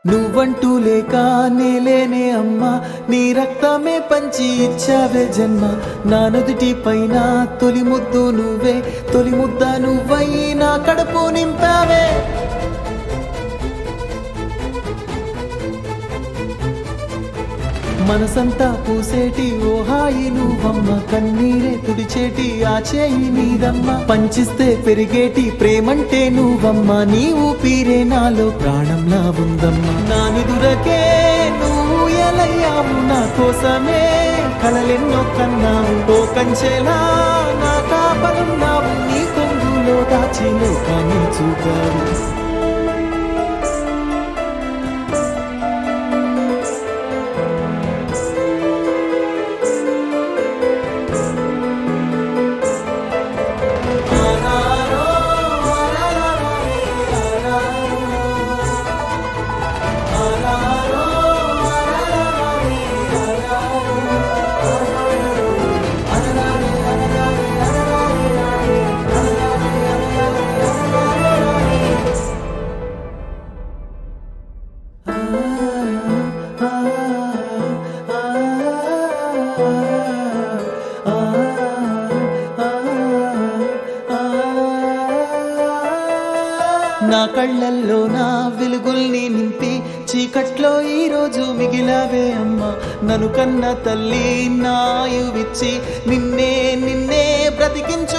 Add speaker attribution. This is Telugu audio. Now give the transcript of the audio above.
Speaker 1: నువ్వంటూ లేక నేలేనే అమ్మా నీ రక్తమే పంచి ఇచ్చావే జన్మ నా నుదుటి పైన తొలి ముద్దు నువ్వే తొలి ముద్ద నువ్వై నా కడుపు నింపావే మనసంతా పూసేటి ఓ హాయి నువ్వమ్మ కన్నీరే తుడిచేటి ఆ చేయి నీదమ్మ పంచిస్తే పెరిగేటి ప్రేమంటే నువ్వమ్మ నీ ఊపిరే నాలో ప్రాణంలా ఉందమ్మ నా నిదురకే నువ్వు ఎలయ్యావు నా కోసమే కలలెన్నో కన్నావు ఓ కంచెలా నా కాపలున్నావు నీ కొంగులో దాచి లోకాన్ని చూపావు నా కళ్ళల్లో నా వెలుగుల్ని నింపి చీకట్లో ఈ రోజు మిగిలావే అమ్మ నన్ను కన్న తల్లి నాయువిచ్చి నిన్నే నిన్నే బ్రతికించు